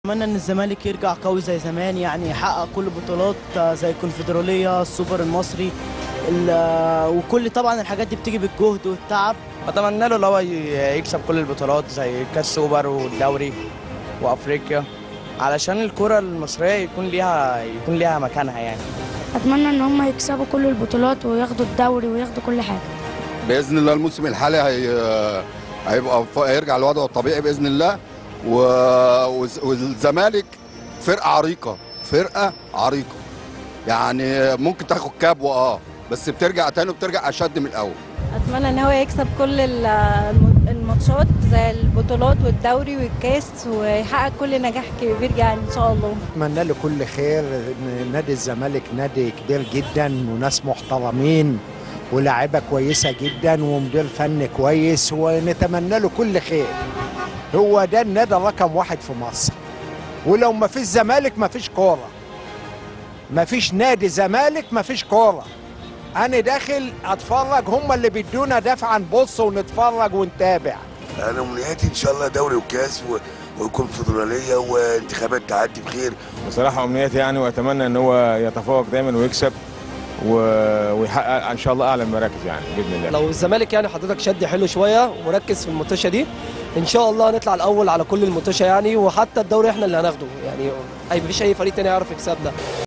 اتمنى ان الزمالك يرجع قوي زي زمان يعني يحقق كل البطولات آه، زي الكونفدراليه السوبر المصري ال- آه، وكل طبعا الحاجات دي بتيجي بالجهد والتعب اتمنى له اللي هو ي- يكسب كل البطولات زي كاس سوبر والدوري وافريقيا علشان الكرة المصرية يكون ليها يكون ليها مكانها يعني اتمنى ان هم يكسبوا كل البطولات وياخدوا الدوري وياخدوا كل حاجه باذن الله الموسم الحالي هي... هيبقى ف- هيرجع لوضعه الطبيعي باذن الله و... والز- والزمالك فرقه عريقه فرقه عريقه يعني ممكن تاخد كابو اه بس بترجع تاني وبترجع اشد من الاول اتمنى ان هو يكسب كل ال- الم- الماتشات زي البطولات والدوري والكاس ويحقق كل نجاح كبير يعني ان شاء الله اتمنى له كل خير إن نادي الزمالك نادي كبير جدا وناس محترمين ولاعيبه كويسه جدا ومدير فن كويس ونتمنى له كل خير هو ده النادي رقم واحد في مصر ولو ما فيش زمالك ما فيش كوره ما فيش نادي زمالك ما فيش كوره انا داخل اتفرج هم اللي بيدونا دفعا نبص ونتفرج ونتابع انا امنياتي ان شاء الله دوري وكاس و... ويكون فدراليه وانتخابات تعدي بخير بصراحة أمنيتي يعني وأتمنى إن هو يتفوق دايما ويكسب و- ويحقق إن شاء الله أعلى المراكز يعني بإذن الله لو الزمالك يعني حضرتك شد حلو شويه وركز في المطوشه دي ان شاء الله هنطلع الاول على كل المطوشه يعني وحتى الدوري احنا اللي هناخده يعني اي مفيش اي فريق تاني يعرف يكسبنا